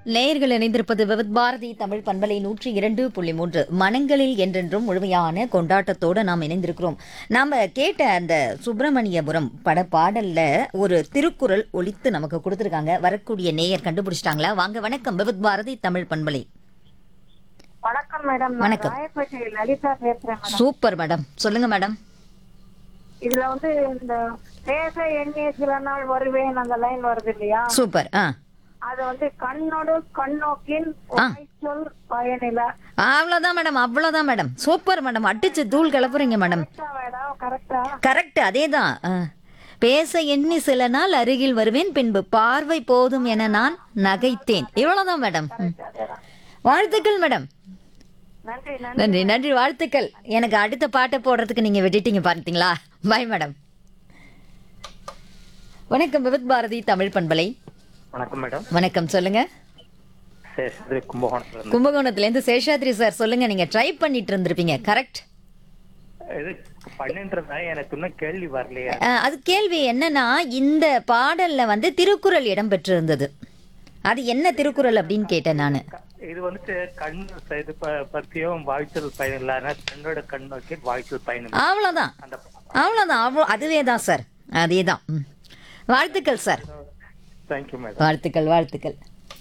நேயர்கள் இணைந்திருப்பது விவித் பாரதி தமிழ் பண்பலை நூற்றி இரண்டு புள்ளி மூன்று மனங்களில் என்றென்றும் முழுமையான கொண்டாட்டத்தோட நாம் இணைந்திருக்கிறோம் நாம கேட்ட அந்த சுப்பிரமணியபுரம் பட பாடல்ல ஒரு திருக்குறள் ஒலித்து நமக்கு கொடுத்திருக்காங்க வரக்கூடிய நேயர் கண்டுபிடிச்சிட்டாங்களா வாங்க வணக்கம் விவித் பாரதி தமிழ் பண்பலை வணக்கம் மேடம் நான் வணக்கம். ராயப்பேட்டை லலிதா பேசுறேன் மேடம் சூப்பர் மேடம் சொல்லுங்க மேடம் இதுல வந்து இந்த பேச எண்ணிய சில நாள் வருவேன் அந்த லைன் வருது இல்லையா சூப்பர் ஆ அது வந்து கண்ணோடு கண்ணோக்கின் சொல் பயனில அவ்வளோதான் மேடம் அவ்வளோதான் மேடம் சூப்பர் மேடம் அடிச்சு தூள் கிளப்புறீங்க மேடம் கரெக்டா மேடம் கரெக்டா கரெக்ட் அதேதான் ஆ. பேச எண்ணி சில நாள் அருகில் வருவேன் பின்பு பார்வை போதும் என நான் நகைத்தேன் இவ்வளவுதான் மேடம் ம். வாழ்த்துக்கள் மேடம் நன்றி நன்றி நன்றி நன்றி வாழ்த்துக்கள் எனக்கு அடுத்த பாட்டை போடுறதுக்கு நீங்க விட்டுட்டீங்க பார்த்தீங்களா பாய் மேடம் வணக்கம் விவித் பாரதி தமிழ் பண்பலை வணக்கம் மேடம் வணக்கம் சொல்லுங்க சேஷாதிரி கும்பகோணத்துல இருந்து கும்பகோணத்துல இருந்து சேஷாத்ரி சார் சொல்லுங்க நீங்க ட்ரை பண்ணிட்டு இருந்திருப்பீங்க கரெக்ட் இது பண்ணிட்டு இருந்தேன் எனக்கு இன்னும் கேள்வி வரலையே அஹ், அது கேள்வி என்னன்னா இந்த பாடல்ல வந்து திருக்குறள் இடம்பெற்றிருந்தது அது என்ன திருக்குறள் அப்படின்னு கேட்டேன் நான் இது வந்துட்டு கண் இது ப- பத்தியும் வாழ்த்தல் பயன் இல்லாத கண்ணோட கண் நோக்கி வாழ்த்தல் பயன் அவ்வளோதான் அந்த அவ்வளோதான் அவ்வளோ அதுவே தான் சார் அதே தான் ம். வாழ்த்துக்கள் சார் தேங்க்யூ மேடம் வாழ்த்துக்கள் வாழ்த்துக்கள்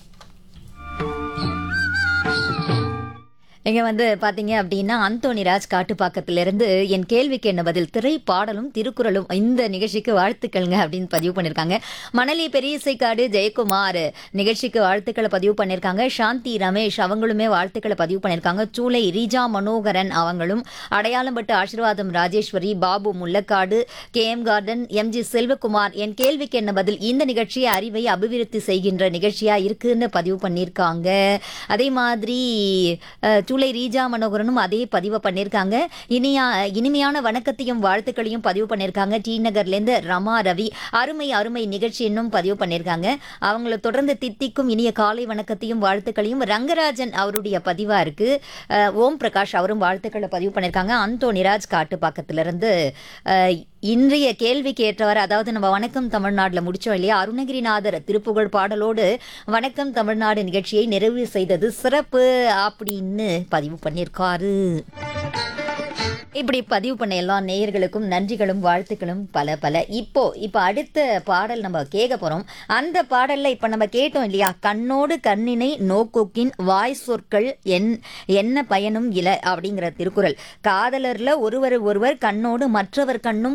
இங்க வந்து பாத்தீங்க அப்படின்னா அந்தோணிராஜ் காட்டுப்பாக்கத்திலிருந்து என் கேள்விக்கு என்ன பதில் திரை பாடலும் திருக்குறளும் இந்த நிகழ்ச்சிக்கு வாழ்த்துக்கள்ங்க அப்படின்னு பதிவு பண்ணியிருக்காங்க மணலி பெரியசைக்காடு ஜெயக்குமார் நிகழ்ச்சிக்கு வாழ்த்துக்களை பதிவு பண்ணியிருக்காங்க சாந்தி ரமேஷ் அவங்களுமே வாழ்த்துக்களை பதிவு பண்ணியிருக்காங்க சூளை ரீஜா மனோகரன் அவங்களும் அடையாளம் பட்டு ஆசீர்வாதம் Rajeswari Babu Mullakadu K M garden MG Selvakumar என் கேள்விக்கு என்ன பதில் இந்த நிகழ்ச்சி அறிவை அபிவிருத்தி செய்கின்ற நிகழ்ச்சியா இருக்குன்னு பதிவு பண்ணியிருக்காங்க அதே மாதிரி அஹ், சூளை ரீஜா மனோகரனும் அதே பதிவை பண்ணியிருக்காங்க இனியா இனிமையான வணக்கத்தையும் வாழ்த்துக்களையும் பதிவு பண்ணியிருக்காங்க டி நகர்லேருந்து ரமா ரவி அருமை அருமை நிகழ்ச்சி இன்னும் பதிவு பண்ணியிருக்காங்க அவங்கள தொடர்ந்து தித்திக்கும் இனிய காலை வணக்கத்தையும் வாழ்த்துக்களையும் ரங்கராஜன் அவருடைய பதிவா இருக்கு அஹ், ஓம் பிரகாஷ் அவரும் வாழ்த்துக்களை பதிவு பண்ணியிருக்காங்க அந்தோனிராஜ் காட்டுப்பாக்கத்திலிருந்து அஹ், இன்றைய கேள்விக்கு ஏற்றவாறு அதாவது நம்ம வணக்கம் தமிழ்நாடுல முடிச்சோம் இல்லையா அருணகிரிநாதர் திருப்புகழ் பாடலோடு வணக்கம் தமிழ்நாடு நிகழ்ச்சியை நிறைவு செய்தது சிறப்பு அப்படின்னு பதிவு பண்ணியிருக்காரு இப்படி பதிவு பண்ண எல்லா நேயர்களுக்கும் நன்றிகளும் வாழ்த்துக்களும் பல பல இப்போ இப்போ அடுத்த பாடல் நம்ம கேட்க போறோம் அந்த பாடல்ல இப்போ நம்ம கேட்டோம் இல்லையா கண்ணோடு கண்ணினை நோக்கோக்கின் வாய் சொற்கள் என் என்ன பயனும் இல அப்படிங்கிற திருக்குறள் காதலர்ல ஒருவர் ஒருவர் கண்ணோடு மற்றவர் கண்ணும்